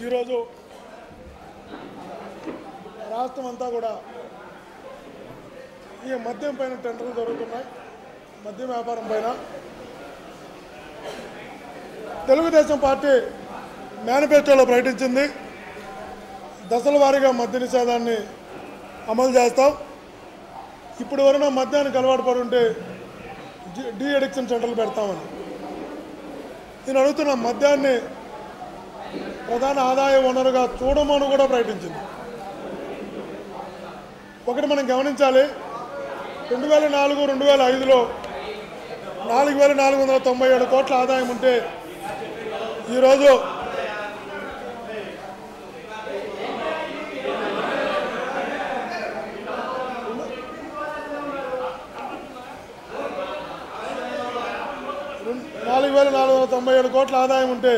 ఈరోజు రాష్ట్రం అంతా కూడా ఈ మద్యం పైన టెండర్లు జరుగుతున్నాయి మద్యం వ్యాపారం పైన తెలుగుదేశం పార్టీ మేనిఫెస్టోలో ప్రకటించింది దశల వారీగా మద్య నిషేధాన్ని అమలు చేస్తాం ఇప్పుడు వరకు మద్యానికి అలవాటు పడి ఉంటే డి- డీ అడిక్షన్ సెంటర్లు పెడతామని నేను అడుగుతున్న మద్యాన్ని ప్రధాన ఆదాయ వనరుగా చూడమని కూడా ప్రకటించింది ఒకటి మనం గమనించాలి రెండు వేల నాలుగు రెండు వేల ఐదులో నాలుగు వేల నాలుగు వందల తొంభై ఏడు కోట్ల ఆదాయం ఉంటే ఈరోజు రెండు- నాలుగు వేల నాలుగు వందల తొంభై ఏడు కోట్ల ఆదాయం ఉంటే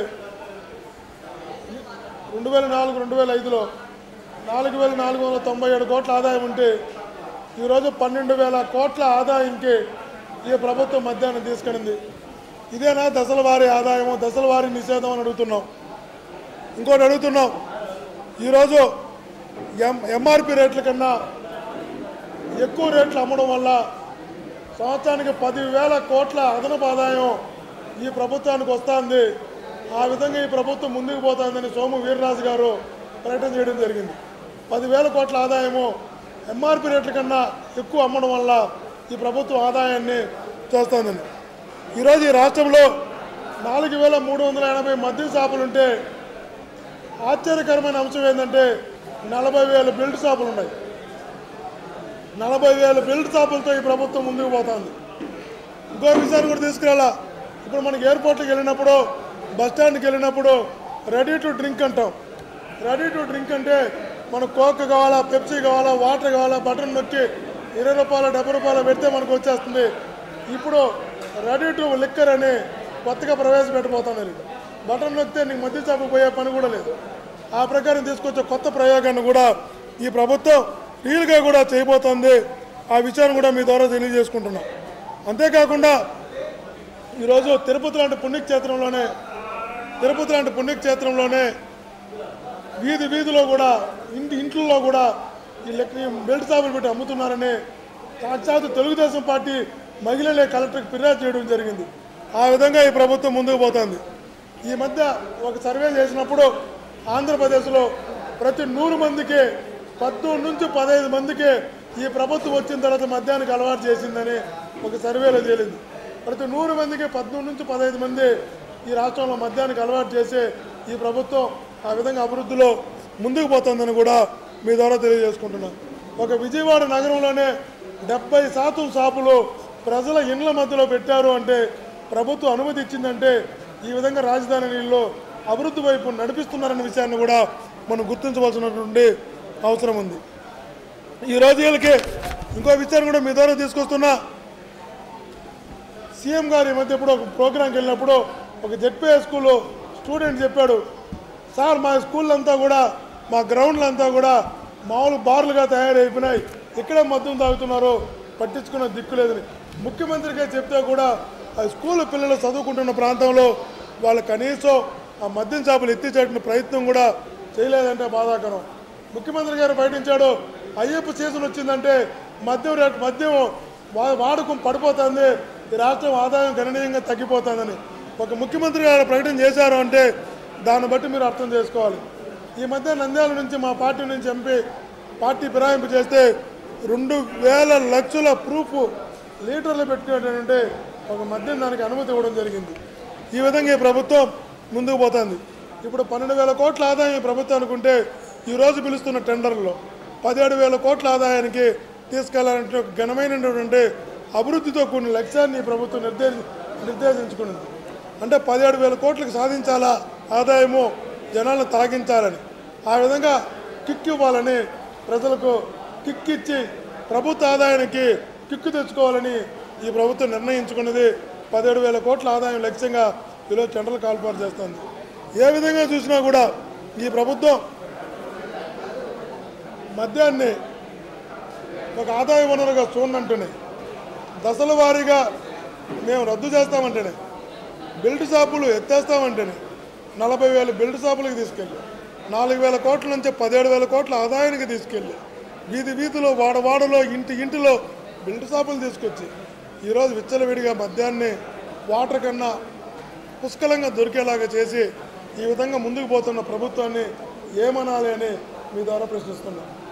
రెండు వేల నాలుగు రెండు వేల ఐదులో నాలుగు వేల నాలుగు వందల తొంభై ఏడు కోట్ల ఆదాయం ఉంటే ఈరోజు పన్నెండు వేల కోట్ల ఆదాయంకి ఈ ప్రభుత్వం మధ్యాహ్నం తీసుకెళ్ళింది ఇదేనా దశల వారి ఆదాయము దశల వారి నిషేధం అని అడుగుతున్నాం ఇంకోటి అడుగుతున్నాం ఈరోజు ఎం ఎంఆర్పి రేట్ల కన్నా ఎక్కువ రేట్లు అమ్మడం వల్ల సంవత్సరానికి పదివేల కోట్ల అదనపు ఆదాయం ఈ ప్రభుత్వానికి వస్తుంది ఆ విధంగా ఈ ప్రభుత్వం ముందుకు పోతుందని సోము వీర్రాజు గారు ప్రకటన చేయడం జరిగింది పదివేల కోట్ల ఆదాయము ఎంఆర్పి రేట్ల కన్నా ఎక్కువ అమ్మడం వల్ల ఈ ప్రభుత్వం ఆదాయాన్ని చేస్తుందని ఈరోజు ఈ రాష్ట్రంలో నాలుగు వేల మూడు వందల ఎనభై మద్యం షాపులు ఉంటే ఆశ్చర్యకరమైన అంశం ఏంటంటే నలభై వేల బెల్ట్ షాపులు ఉన్నాయి నలభై వేల బెల్ట్ షాపులతో ఈ ప్రభుత్వం ముందుకు పోతుంది ఇంకో విషయాన్ని కూడా తీసుకురాలా ఇప్పుడు మనకి ఎయిర్పోర్ట్కి వెళ్ళినప్పుడు బస్ స్టాండ్కి వెళ్ళినప్పుడు రెడీ టు డ్రింక్ అంటాం రెడీ టు డ్రింక్ అంటే మనకు కోక్ కావాలా పెప్సీ కావాలా వాటర్ కావాలా బటన్ నొక్కి ఇరవై రూపాయలు డెబ్బై రూపాయలు పెడితే మనకు వచ్చేస్తుంది ఇప్పుడు రెడీ టు లిక్కర్ అని కొత్తగా ప్రవేశపెట్టబోతున్నారు బటన్ నొక్కితే నీకు మధ్య చాపు పోయే పని కూడా లేదు ఆ ప్రకారం తీసుకొచ్చే కొత్త ప్రయోగాన్ని కూడా ఈ ప్రభుత్వం రీల్గా కూడా చేయబోతోంది ఆ విషయాన్ని కూడా మీ ద్వారా తెలియజేసుకుంటున్నాం అంతేకాకుండా ఈరోజు తిరుపతి లాంటి పుణ్యక్షేత్రంలోనే తిరుపతి లాంటి పుణ్యక్షేత్రంలోనే వీధి వీధిలో కూడా ఇంటి ఇంట్లో కూడా ఈ లెక్క ఈ బెల్ట్ షాపులు పెట్టి అమ్ముతున్నారని సాక్షాత్ తెలుగుదేశం పార్టీ మహిళలే కలెక్టర్కి ఫిర్యాదు చేయడం జరిగింది ఆ విధంగా ఈ ప్రభుత్వం ముందుకు పోతుంది ఈ మధ్య ఒక సర్వే చేసినప్పుడు ఆంధ్రప్రదేశ్లో ప్రతి నూరు మందికి పద్మూడు నుంచి పదహైదు మందికి ఈ ప్రభుత్వం వచ్చిన తర్వాత మద్యానికి అలవాటు చేసిందని ఒక సర్వేలో తేలింది ప్రతి నూరు మందికి పద్మూడు నుంచి పదహైదు మంది ఈ రాష్ట్రంలో మద్యానికి అలవాటు చేసి ఈ ప్రభుత్వం ఆ విధంగా అభివృద్ధిలో ముందుకు పోతుందని కూడా మీ ద్వారా తెలియజేసుకుంటున్నాను ఒక విజయవాడ నగరంలోనే డెబ్బై శాతం షాపులు ప్రజల ఇండ్ల మధ్యలో పెట్టారు అంటే ప్రభుత్వం అనుమతి ఇచ్చిందంటే ఈ విధంగా రాజధాని నీళ్ళు అభివృద్ధి వైపు నడిపిస్తున్నారనే విషయాన్ని కూడా మనం గుర్తించవలసినటువంటి అవసరం ఉంది ఈ రోజు వీళ్ళకి ఇంకో విషయాన్ని కూడా మీ ద్వారా తీసుకొస్తున్నా సీఎం గారు ఈ మధ్య ఇప్పుడు ఒక ప్రోగ్రాంకి వెళ్ళినప్పుడు ఒక జెడ్పీఏ స్కూల్లో స్టూడెంట్ చెప్పాడు సార్ మా స్కూల్ అంతా కూడా మా గ్రౌండ్లు అంతా కూడా మామూలు బార్లుగా తయారైపోయినాయి ఇక్కడే మద్యం తాగుతున్నారు పట్టించుకున్న దిక్కు లేదని ముఖ్యమంత్రిగా చెప్తే కూడా ఆ స్కూల్ పిల్లలు చదువుకుంటున్న ప్రాంతంలో వాళ్ళు కనీసం ఆ మద్యం చేపలు ఎత్తిచేసిన ప్రయత్నం కూడా చేయలేదంటే బాధాకరం ముఖ్యమంత్రి గారు బయటించాడు అయ్యప్ప సీజన్ వచ్చిందంటే మద్యం రేటు మద్యం వా- వాడకం పడిపోతుంది ఈ రాష్ట్రం ఆదాయం గణనీయంగా తగ్గిపోతుందని ఒక ముఖ్యమంత్రి గారు ప్రకటన చేశారు అంటే దాన్ని బట్టి మీరు అర్థం చేసుకోవాలి ఈ మధ్య నంద్యాల నుంచి మా పార్టీ నుంచి ఎంపీ పార్టీ ఫిరాయింపు చేస్తే రెండు వేల లక్షల ప్రూఫ్ లీటర్లు పెట్టుకునేటంటే ఒక మద్యం దానికి అనుమతి ఇవ్వడం జరిగింది ఈ విధంగా ఈ ప్రభుత్వం ముందుకు పోతుంది ఇప్పుడు పన్నెండు వేల కోట్ల ఆదాయం ఈ ప్రభుత్వం అనుకుంటే ఈరోజు పిలుస్తున్న టెండర్లో పదిహేడు వేల కోట్ల ఆదాయానికి తీసుకెళ్లాలంటే ఒక ఘనమైనటువంటి అభివృద్ధితో కూడిన లక్ష్యాన్ని ఈ ప్రభుత్వం నిర్దేశి నిర్దేశించుకున్నది అంటే పదిహేడు వేల కోట్లకు సాధించాలా ఆదాయము జనాలను తాగించాలని ఆ విధంగా కిక్ ఇవ్వాలని ప్రజలకు కిక్ ఇచ్చి ప్రభుత్వ ఆదాయానికి కిక్కు తెచ్చుకోవాలని ఈ ప్రభుత్వం నిర్ణయించుకున్నది పదిహేడు వేల కోట్ల ఆదాయం లక్ష్యంగా ఈరోజు టెండర్లు కాల్పాటు చేస్తుంది ఏ విధంగా చూసినా కూడా ఈ ప్రభుత్వం మద్యాన్ని ఒక ఆదాయ వనరుగా చూడంటేనే దశల వారీగా మేము రద్దు చేస్తామంటేనే బెల్ట్ షాపులు ఎత్తేస్తామంటేనే నలభై వేల బెల్ట్ షాపులకు తీసుకెళ్ళి నాలుగు వేల కోట్ల నుంచి పదిహేడు వేల కోట్ల ఆదాయానికి తీసుకెళ్ళి వీధి వీధిలో వాడవాడలో ఇంటి ఇంటిలో బిల్డ్ షాపులు తీసుకొచ్చి ఈరోజు విచ్చలవిడిగా మద్యాన్ని వాటర్ కన్నా పుష్కలంగా దొరికేలాగా చేసి ఈ విధంగా ముందుకు పోతున్న ప్రభుత్వాన్ని ఏమనాలి అని మీ ద్వారా ప్రశ్నిస్తున్నాం